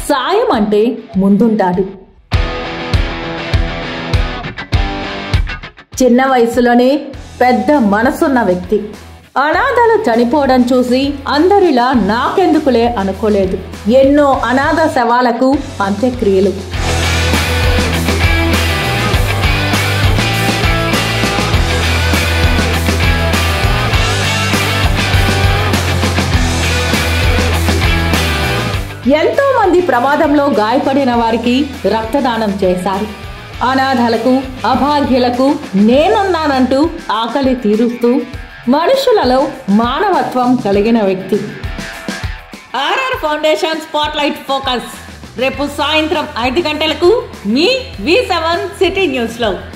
సాయం అంటే ముందుంటాడు చిన్న వయసులోనే పెద్ద మనసున్న వ్యక్తి అనాథలు చనిపోవడం చూసి అందరిలా నాకెందుకులే అనుకోలేదు ఎన్నో అనాథ శవాలకు అంత్యక్రియలు ఎంతో మంది ప్రమాదంలో గాయపడిన వారికి రక్తదానం చేశారు అనాథలకు అభాగ్యులకు నేనున్నానంటూ ఆకలి తీరుస్తూ మనుషులలో మానవత్వం కలిగిన వ్యక్తి ఆర్ఆర్ ఫౌండేషన్ స్పాట్లైట్ ఫోకస్ రేపు సాయంత్రం ఐదు గంటలకు మీ వి సెవెన్ సిటీ న్యూస్లో